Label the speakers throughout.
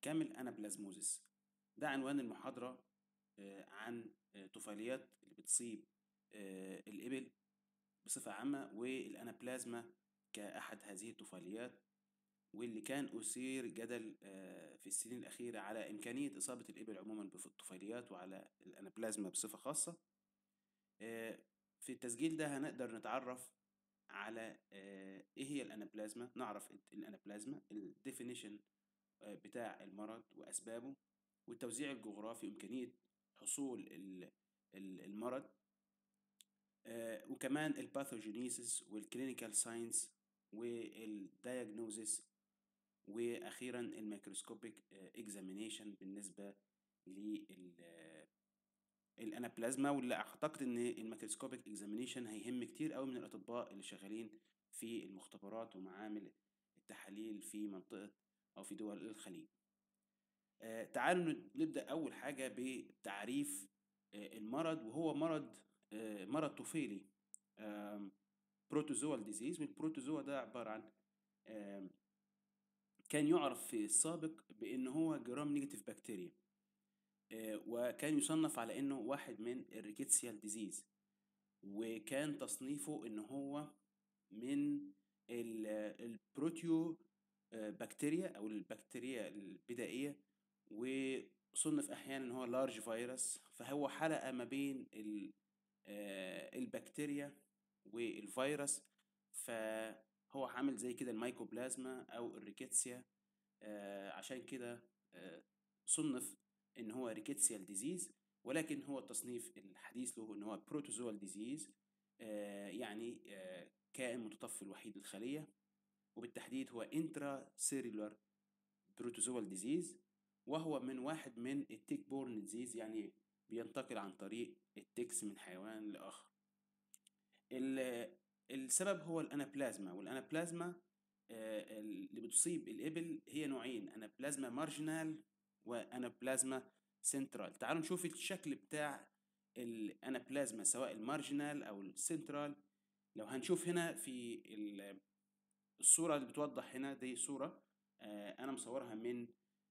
Speaker 1: كامل أنابلازموزيس ده عنوان المحاضرة آه، عن آه، طفيليات اللي بتصيب آه، الإبل بصفة عامة والأنابلازما كأحد هذه الطفيليات واللي كان أثير جدل في السنين الأخيرة على إمكانية إصابة الإبل عموما بالطفيليات وعلى الأنابلازما بصفة خاصة في التسجيل ده هنقدر نتعرف على إيه هي الأنابلازما نعرف الأنابلازما الديفينيشن بتاع المرض وأسبابه والتوزيع الجغرافي وإمكانية حصول المرض آه، وكمان الباثوجينيسيس والكلينيكال ساينس والدياجنوزيس واخيرا الميكروسكوبيك اكزامينيشن بالنسبه للانابلازما واللي اعتقد ان الميكروسكوبيك اكزامينيشن هيهم كتير قوي من الاطباء اللي شغالين في المختبرات ومعامل التحاليل في منطقه او في دول الخليج آه، تعالوا نبدأ أول حاجة بتعريف آه، المرض وهو مرض آه، مرض طفيلي بروتوزوال ديزيز والبروتوزوا ده عبارة عن كان يعرف في السابق بأنه هو جرام نيجاتيف بكتيريا وكان يصنف على أنه واحد من الريكيتسيال ديزيز وكان تصنيفه أنه هو من البروتيو بكتيريا أو البكتيريا البدائية وصنف احيانا ان هو لارج فيروس فهو حلقه ما بين آه، البكتيريا والفيروس فهو عامل زي كده الميكوبلازما او الريكيتسيا آه، عشان كده آه، صنف ان هو ريكيتسيال ديزيز ولكن هو التصنيف الحديث له ان هو بروتوزوال ديزيز يعني كائن متطفل وحيد الخليه وبالتحديد هو انترا سيلولار بروتوزوال ديزيز وهو من واحد من التيك بورن ديزيز يعني بينتقل عن طريق التكس من حيوان لآخر السبب هو الأنابلازما والأنابلازما آه، اللي بتصيب الإبل هي نوعين أنابلازما مارجنال وأنابلازما سنترال تعالوا نشوف الشكل بتاع الأنابلازما سواء المارجنال أو السنترال لو هنشوف هنا في الصورة اللي بتوضح هنا دي صورة آه، أنا مصورها من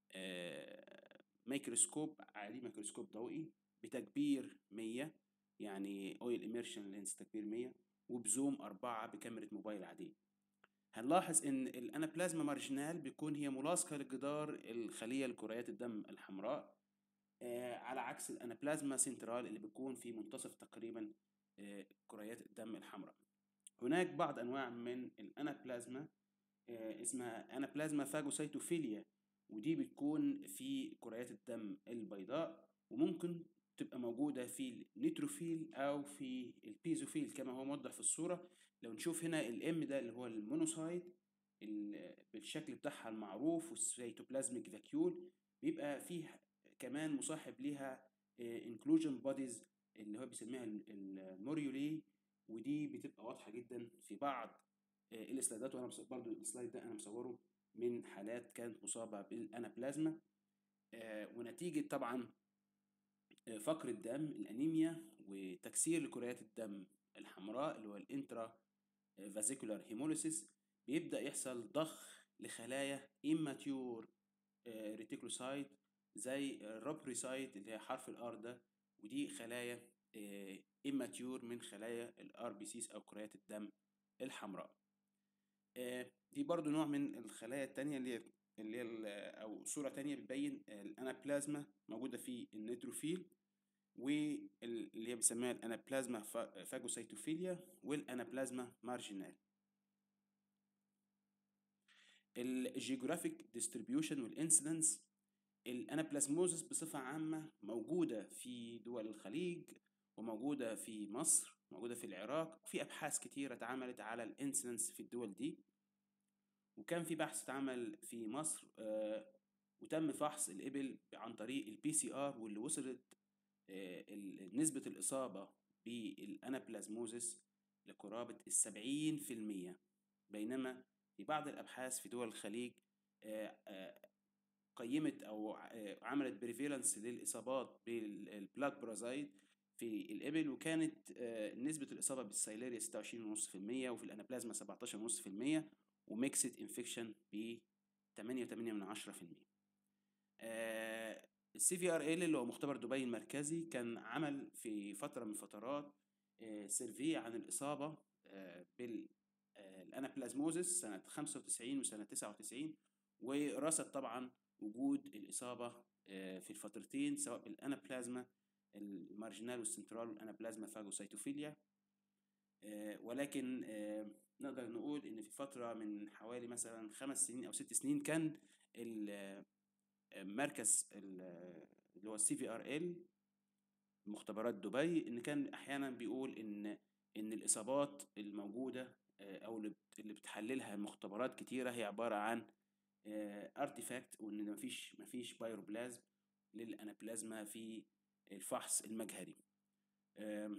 Speaker 1: ميكروسكوب عادي ميكروسكوب ضوئي بتكبير 100 يعني اويل ايميرشن لينس تكبير 100 وبزوم 4 بكاميرا موبايل عادية هنلاحظ ان الانابلازما مارجنال بيكون هي ملاصقة لجدار الخلية لكريات الدم الحمراء آه على عكس الانابلازما سنترال اللي بيكون في منتصف تقريبا آه كريات الدم الحمراء هناك بعض انواع من الانابلازما آه اسمها انابلازما فاجوسيتوفيليا ودي بتكون في كريات الدم البيضاء وممكن تبقى موجودة في النيتروفيل أو في البيزوفيل كما هو موضح في الصورة لو نشوف هنا الام ده اللي هو المونوسايت بالشكل بتاعها المعروف والسيتوبلازميك فاكيول بيبقى فيه كمان مصاحب ليها انكلوجن بوديز اللي هو بيسميها الموريولي ودي بتبقى واضحة جدا في بعض السلايدات وانا برضو السلايد ده انا مصوره من حالات كانت مصابة بالأنابلازما آه، ونتيجة طبعا آه، فقر الدم الأنيميا وتكسير لكريات الدم الحمراء اللي هو الانترا فازيكولار هيموليسيس بيبدأ يحصل ضخ لخلايا immature ريتيكولوسايت آه، زي الروبريسايت اللي هي حرف الار ده ودي خلايا immature من خلايا الار بي سيس او كريات الدم الحمراء دي برضو نوع من الخلايا التانية اللي هي اللي هي أو صورة تانية بتبين الأنابلازما موجودة في النيتروفيل واللي هي بنسميها الأنابلازما فاجوسيتوفيليا والأنابلازما مارجينال الجيوغرافيك ديستريبيوشن والانسيدنس الانابلازموزس بصفة عامة موجودة في دول الخليج وموجودة في مصر موجودة في العراق وفي أبحاث كتيرة اتعملت على الانسيدنس في الدول دي وكان في بحث اتعمل في مصر آه، وتم فحص الإبل عن طريق البي سي آر واللي وصلت آه، نسبة الإصابة بالأنابلازموزيس لقرابة السبعين في المية بينما في بعض الأبحاث في دول الخليج آه، قيمت أو عملت بريفيرنس للإصابات بالبلاك برازايد في الإبل وكانت نسبة الإصابة بالسيليريا 26.5% وفي الأنابلازما 17.5% وميكسد انفكشن ب 8.8 من 10% السي في ار ال اللي هو مختبر دبي المركزي كان عمل في فتره من الفترات سيرفي عن الاصابه آه، بالانابلازموزس سنه 95 وسنه 99 ورصد طبعا وجود الاصابه آه، في الفترتين سواء بالانابلازما المارجنال والسنترال والانابلازما فاجوسيتوفيليا آه، ولكن آه، نقدر نقول ان في فتره من حوالي مثلا خمس سنين او ست سنين كان المركز اللي هو السي في ار ال مختبرات دبي ان كان احيانا بيقول ان ان الاصابات الموجوده آه، او اللي بت- اللي بتحللها مختبرات كتيره هي عباره عن ارتيفاكت وان مفيش مفيش بايروبلازم للانابلازما في الفحص المجهري آم،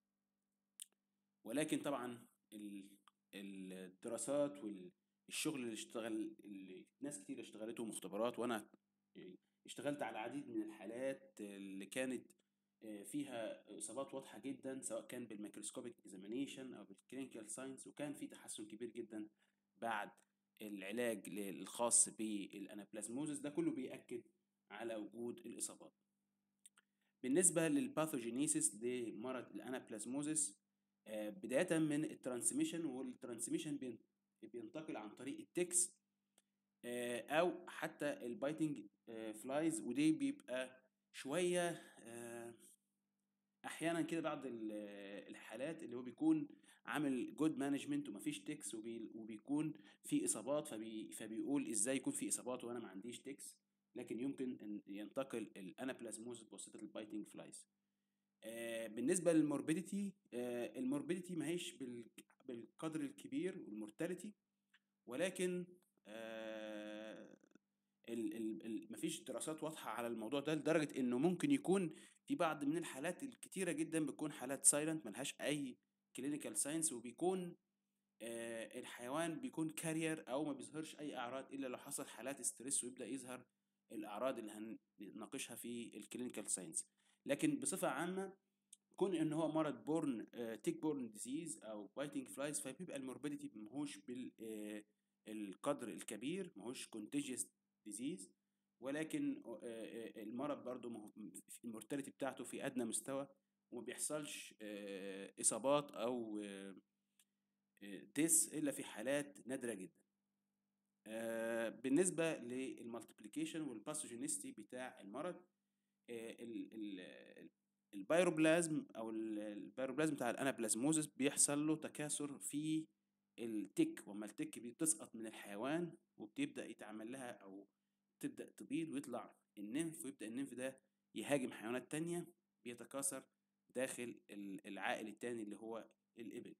Speaker 1: ولكن طبعا ال- الدراسات والشغل اللي اشتغل اللي ناس كتير اشتغلته مختبرات وانا اشتغلت على العديد من الحالات اللي كانت آه، فيها اصابات واضحه جدا سواء كان بالميكروسكوبيك اكزامينيشن او بالكلينيكال ساينس وكان في تحسن كبير جدا بعد العلاج الخاص بالانابلازموزس ده كله بيأكد على وجود الاصابات بالنسبه للباثوجينيسيس لمرض الانابلازموزس آه، بدايه من الترانسميشن والترانسميشن بين- بينتقل عن طريق التكس آه، او حتى البايتنج فلايز ودي بيبقى شويه آه، احيانا كده بعض ال- الحالات اللي هو بيكون عامل جود مانجمنت ومفيش تكس وبي وبيكون في اصابات فبي فبيقول ازاي يكون في اصابات وانا ما عنديش تكس لكن يمكن ان ينتقل الانابلازموز بواسطه البايتنج فلايز آه، بالنسبه للموربيديتي آه، الموربيديتي ما هيش بال- بالقدر الكبير والمورتاليتي ولكن آه، ال ال ال مفيش دراسات واضحة على الموضوع ده لدرجة إنه ممكن يكون في بعض من الحالات الكتيرة جدا بتكون حالات سايلنت ملهاش أي كلينيكال ساينس وبيكون آه الحيوان بيكون كارير أو ما بيظهرش أي أعراض إلا لو حصل حالات ستريس ويبدأ يظهر الأعراض اللي هنناقشها في الكلينيكال ساينس لكن بصفة عامة كون ان هو مرض بورن تيك بورن ديزيز او بايتنج فلايز فبيبقى الموربيديتي ماهوش بالقدر الكبير ماهوش كونتيجيوس ديزيز ولكن آه، آه، المرض برضو ما هو- المورتاليتي بتاعته في ادنى مستوى وما بيحصلش آه، اصابات او ديس الا في حالات نادره جدا آه، بالنسبه للمالتيبليكيشن والباثوجينيستي بتاع المرض آه، ال- ال- البيروبلازم او ال- البيروبلازم بتاع الانابلازموزس بيحصل له تكاثر في التك وما التك بتسقط من الحيوان وبتبدا يتعمل لها او تبدا تبيض ويطلع النمف ويبدا النمف ده يهاجم حيوانات تانية بيتكاثر داخل ال- العائل التاني اللي هو الإبل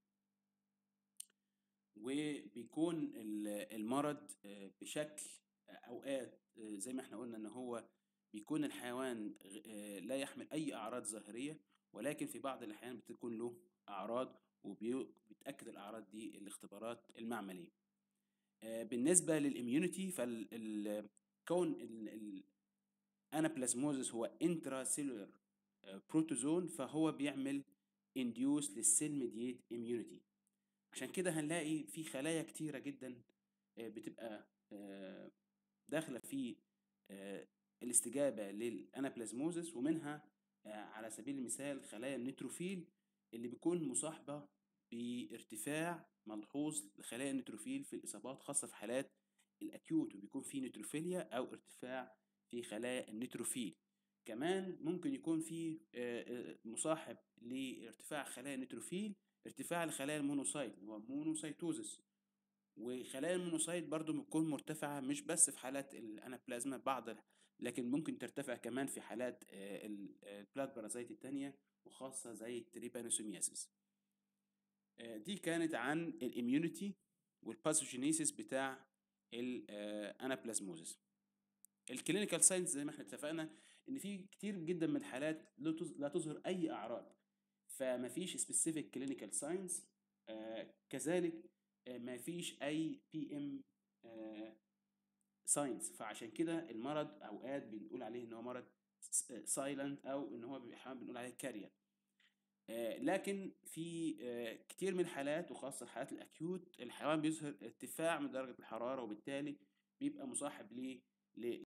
Speaker 1: وبيكون ال- المرض آه، بشكل آه، أوقات آه، زي ما احنا قلنا إن هو بيكون الحيوان غ- آه، لا يحمل أي أعراض ظاهرية ولكن في بعض الأحيان بتكون له أعراض وبيتأكد الأعراض دي الاختبارات المعملية آه، بالنسبة للإميونيتي فالكون الأنابلازموزس هو انترا سيلولر بروتوزون فهو بيعمل انديوس للسيل ميديت اميونيتي عشان كده هنلاقي في خلايا كتيرة جدا آه، بتبقى آه، داخلة في آه، الاستجابة للأنابلازموزس ومنها آه، على سبيل المثال خلايا النيتروفيل اللي بيكون مصاحبة بارتفاع ملحوظ لخلايا النيتروفيل في الإصابات خاصة في حالات الأكيوت وبيكون في نيتروفيليا أو ارتفاع في خلايا النيتروفيل كمان ممكن يكون في آه، آه، مصاحب لارتفاع خلايا النيتروفيل ارتفاع الخلايا المونوسايت اللي هو مونوسايتوزس وخلايا المونوسايت برضو بتكون مرتفعة مش بس في حالات الأنابلازما بعض ال- لكن ممكن ترتفع كمان في حالات آه، ال- البلاد بارازيت التانية وخاصة زي التريبانوسومياسيس آه، دي كانت عن الاميونيتي والباثوجينيسيس بتاع الانابلازموزس الكلينيكال ساينس زي ما احنا اتفقنا ان في كتير جدا من الحالات لا تظ- لا تظهر اي اعراض فما فيش سبيسيفيك كلينيكال ساينس كذلك آه، ما فيش اي بي ام ساينس فعشان كده المرض اوقات بنقول عليه ان هو مرض سايلنت او ان هو احيانا بنقول عليه كارير لكن في آه، كتير من الحالات وخاصة الحالات الأكيوت الحيوان بيظهر ارتفاع من درجة الحرارة وبالتالي بيبقى مصاحب ليه